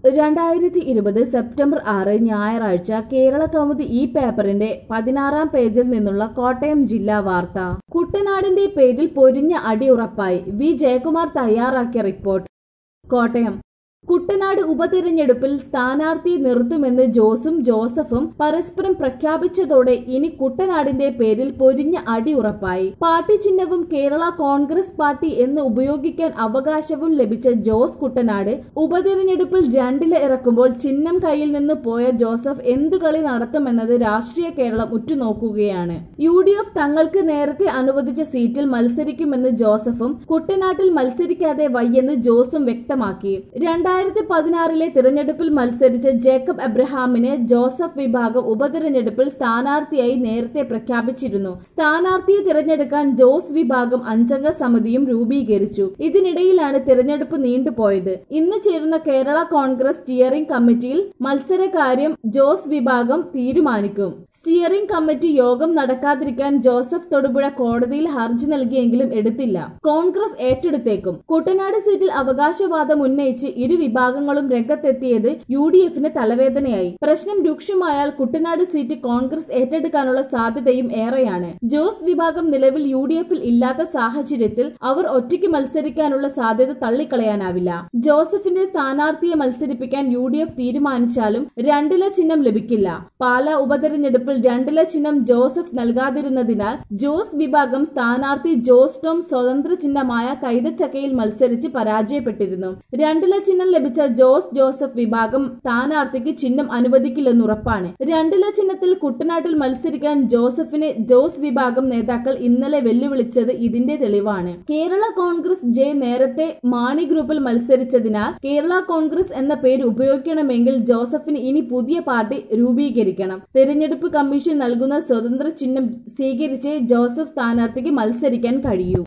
രണ്ടായിരത്തി ഇരുപത് സെപ്റ്റംബർ ആറ് ഞായറാഴ്ച കേരള കൗമുദി ഈ പേപ്പറിന്റെ പതിനാറാം പേജിൽ നിന്നുള്ള കോട്ടയം ജില്ലാ വാർത്ത കുട്ടനാടിന്റെ പേരിൽ പൊരിഞ്ഞ അടി ഉറപ്പായി വി ജയകുമാർ തയ്യാറാക്കിയ റിപ്പോർട്ട് കോട്ടയം കുട്ടനാട് ഉപതിരഞ്ഞെടുപ്പിൽ സ്ഥാനാർത്ഥിയെ നിർത്തുമെന്ന് ജോസും ജോസഫും പരസ്പരം പ്രഖ്യാപിച്ചതോടെ ഇനി കുട്ടനാടിന്റെ പേരിൽ പൊരിഞ്ഞ അടി ഉറപ്പായി പാർട്ടി ചിഹ്നവും കേരള കോൺഗ്രസ് പാർട്ടി എന്ന് ഉപയോഗിക്കാൻ അവകാശവും ലഭിച്ച ജോസ് കുട്ടനാട് ഉപതിരഞ്ഞെടുപ്പിൽ രണ്ടില ഇറക്കുമ്പോൾ ചിഹ്നം കയ്യിൽ നിന്ന് പോയ ജോസഫ് എന്തു കളി നടത്തുമെന്നത് രാഷ്ട്രീയ കേരളം ഉറ്റുനോക്കുകയാണ് യു ഡി എഫ് തങ്ങൾക്ക് നേരത്തെ അനുവദിച്ച സീറ്റിൽ മത്സരിക്കുമെന്ന് ജോസഫും കുട്ടനാട്ടിൽ മത്സരിക്കാതെ വയ്യെന്ന് ജോസും വ്യക്തമാക്കി രണ്ടായിരത്തി പതിനാറിലെ തിരഞ്ഞെടുപ്പിൽ മത്സരിച്ച ജേക്കബ് എബ്രഹാമിനെ ജോസഫ് വിഭാഗം ഉപതിരഞ്ഞെടുപ്പിൽ സ്ഥാനാർത്ഥിയായി നേരത്തെ പ്രഖ്യാപിച്ചിരുന്നു സ്ഥാനാർത്ഥിയെ തിരഞ്ഞെടുക്കാൻ ജോസ് വിഭാഗം അഞ്ചംഗ സമിതിയും രൂപീകരിച്ചു ഇതിനിടയിലാണ് തിരഞ്ഞെടുപ്പ് നീണ്ടുപോയത് ഇന്ന് ചേരുന്ന കേരള കോൺഗ്രസ് സ്റ്റിയറിംഗ് കമ്മിറ്റിയിൽ മത്സരകാര്യം ജോസ് വിഭാഗം തീരുമാനിക്കും സ്റ്റിയറിംഗ് കമ്മിറ്റി യോഗം നടക്കാതിരിക്കാൻ ജോസഫ് തൊടുപുഴ കോടതിയിൽ ഹർജി നൽകിയെങ്കിലും എടുത്തില്ല കോൺഗ്രസ് ഏറ്റെടുത്തേക്കും കുട്ടനാട് സീറ്റിൽ അവകാശവാദം ഉന്നയിച്ച് ഇരു വിഭാഗങ്ങളും രംഗത്തെത്തിയത് യു ഡി എഫിന് തലവേദനയായി പ്രശ്നം രൂക്ഷമായാൽ കുട്ടനാട് സീറ്റ് കോൺഗ്രസ് ഏറ്റെടുക്കാനുള്ള സാധ്യതയും ഏറെയാണ് ജോസ് വിഭാഗം നിലവിൽ യു ഡി എഫിൽ ഇല്ലാത്ത സാഹചര്യത്തിൽ അവർ ഒറ്റയ്ക്ക് മത്സരിക്കാനുള്ള സാധ്യത തള്ളിക്കളയാനാവില്ല ജോസഫിന്റെ സ്ഥാനാർത്ഥിയെ മത്സരിപ്പിക്കാൻ യു ഡി എഫ് തീരുമാനിച്ചാലും രണ്ടില ചിഹ്നം ലഭിക്കില്ല പാല ഉപതെരഞ്ഞെടുപ്പിൽ രണ്ടില ചിഹ്നം ജോസഫ് നൽകാതിരുന്നതിനാൽ ജോസ് വിഭാഗം സ്ഥാനാർത്ഥി ജോസ് ടോം സ്വതന്ത്ര ചിഹ്നമായ കൈതച്ചക്കയിൽ മത്സരിച്ച് പരാജയപ്പെട്ടിരുന്നു രണ്ടില ചിഹ്നം ലഭിച്ച ജോസ് ജോസഫ് വിഭാഗം സ്ഥാനാർത്ഥിക്ക് ചിഹ്നം അനുവദിക്കില്ലെന്ന് ഉറപ്പാണ് രണ്ടില ചിഹ്നത്തിൽ കുട്ടനാട്ടിൽ മത്സരിക്കാൻ ജോസഫിനെ ജോസ് വിഭാഗം നേതാക്കൾ ഇന്നലെ വെല്ലുവിളിച്ചത് ഇതിന്റെ തെളിവാണ് കേരള കോൺഗ്രസ് ജെ നേരത്തെ മാണി ഗ്രൂപ്പിൽ മത്സരിച്ചതിനാൽ കേരള കോൺഗ്രസ് എന്ന പേര് ഉപയോഗിക്കണമെങ്കിൽ ജോസഫിന് ഇനി പുതിയ പാർട്ടി രൂപീകരിക്കണം തെരഞ്ഞെടുപ്പ് കമ്മീഷൻ നൽകുന്ന സ്വതന്ത്ര ചിഹ്നം സ്വീകരിച്ചേ ജോസഫ് സ്ഥാനാർത്ഥിക്ക് മത്സരിക്കാൻ കഴിയൂ